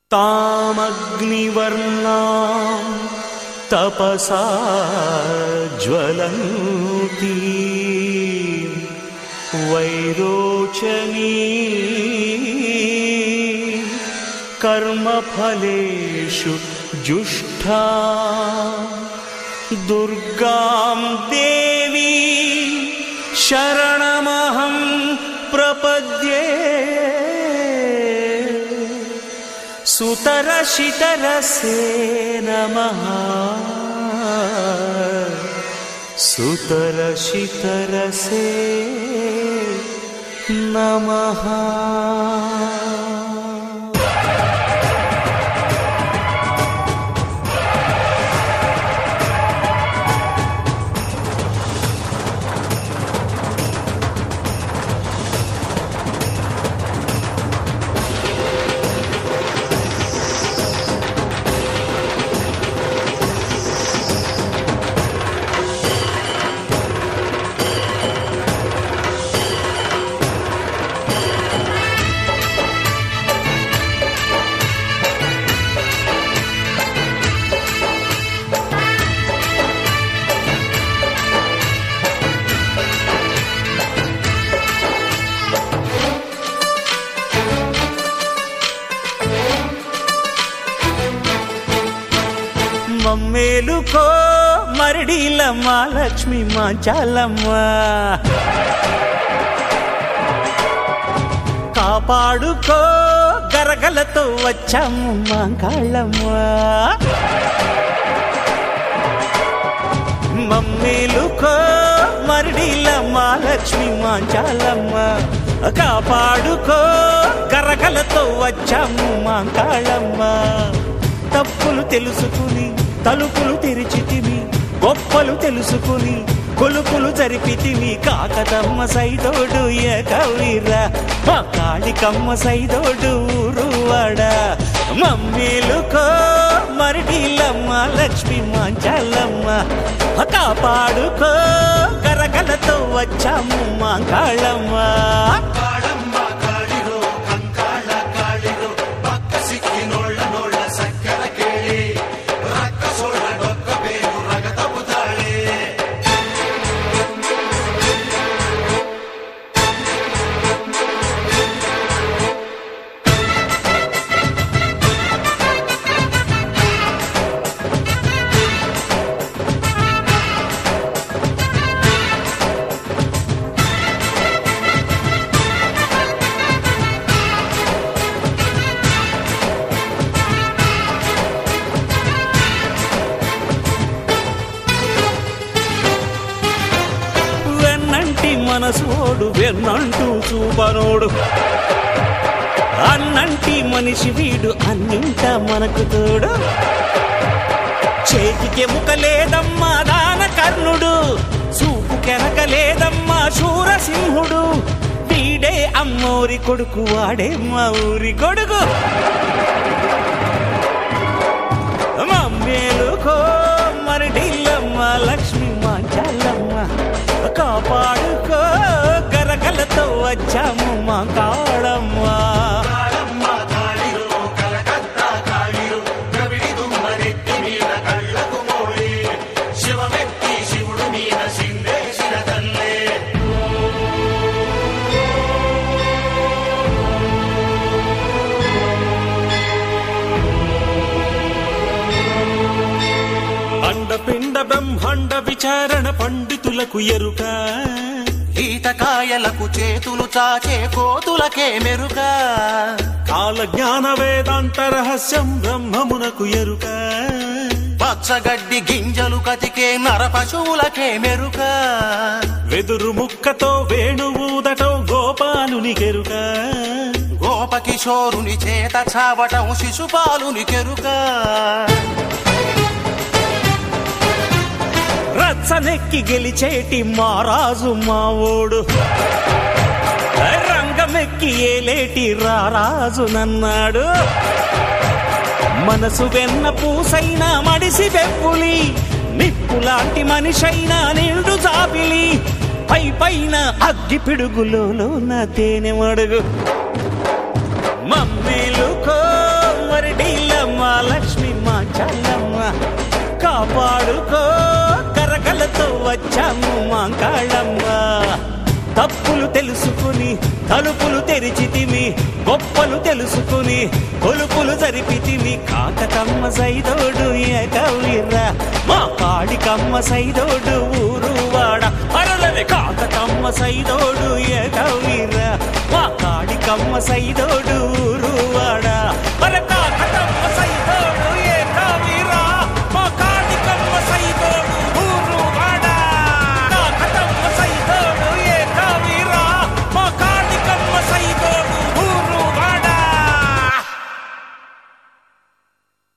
तामग्निवर्णां तपसा ज्वलन्ती वैरोचनी कर्मफलेषु जुष्ठा दुर्गां देवी शरणमहं प्रपद्ये सुतरशितरसे नमः सुतरशितरसे नमः మమ్మేలుకో మరడిలమ్మ లక్ష్మి మాంచాలమ్మ కాపాడుకో గరగలతో వచ్చాము మాంకాళ్ళమ్మ మమ్మేలుకో మరడిలమ్మ లక్ష్మి మాంచాలమ్మ కాపాడుకో గరగలతో వచ్చాము మాంకాళ్ళమ్మ తప్పులు తెలుసుకుని తలుపులు తెరిచితిమి గొప్పలు తెలుసుకుని కొలుపులు జరిపితిమి కాకతమ్మ సైదోడు ఏకవీరా మా కాళికమ్మ సైదోడు ఊరువాడ మమ్మీలుకో మరిడీలమ్మ లక్ష్మి మాంచాలమ్మ కాపాడుకో కరకలతో వచ్చాము మా కాళ్ళమ్మ కాళమ్మ కాళిరో కంకాళ కాళిరో పక్క సిక్కి నోళ్ళ నోళ్ళ సక్కర కేಳಿ రక్క సోళ్ళ డొక్క పేరు రగతపు తాళే వెన్నంటి మనసోడు వెన్నంటూ చూపనోడు అన్నంటి మనిషి వీడు అన్నింట మనకు తోడు చేతికి ఎముక లేదమ్మా దాన కర్ణుడు చూపు కెనక లేదమ్మా శూరసింహుడు వీడే అమ్మోరి కొడుకు వాడే మా ఊరి కొడుకు మమ్మేలుకో మరడిల్లమ్మ లక్ష్మి మాంచాలమ్మ కాపాడుకో గరగలతో వచ్చాము మా కాడమ్మ కాళమ్మ కాళిరో కలకత్తా కాళిరో ద్రవిడి దుమ్మరెత్తి మీద కళ్ళకు మోళి శివమెత్తి శివుడు మీద సిందేశిన తల్లే అండపిండ బ్రహ్మాండ విచారణ పండితులకు ఎరుక ఈతకాయలకు చేతులు చాచే కోతులకే మెరుక కాల జ్ఞాన వేదాంత రహస్యం బ్రహ్మమునకు ఎరుక పచ్చగడ్డి గింజలు కతికే నర పశువులకే మెరుక వెదురు ముక్కతో వేణువూదటం గోపాలునికెరుక గోపకిషోరుని చేత చావటం శిశుపాలుని కెరుక రచ్చనెక్కి గెలిచేటి మారాజు మావోడు రంగమెక్కి ఏలేటి రారాజు నన్నాడు మనసు వెన్న పూసైన మడిసి వెప్పులి నిప్పులాంటి మనిషైనా నిండు జాబిలి పై పైన అగ్గి పిడుగులో నా తేనె మడుగు మమ్మీలుకో మరిడి తెచ్చాము మాంకాళమ్మ తప్పులు తెలుసుకుని తలుపులు తెరిచితిమి గొప్పలు తెలుసుకుని కొలుపులు జరిపితిమి కాకతమ్మ సైదోడు ఏకవీర్రా మా కాళికమ్మ సైదోడు ఊరు వాడ అరలే కాకతమ్మ సైదోడు ఏకవీర్రా మా కాళికమ్మ సైదోడు ఊరు వాడ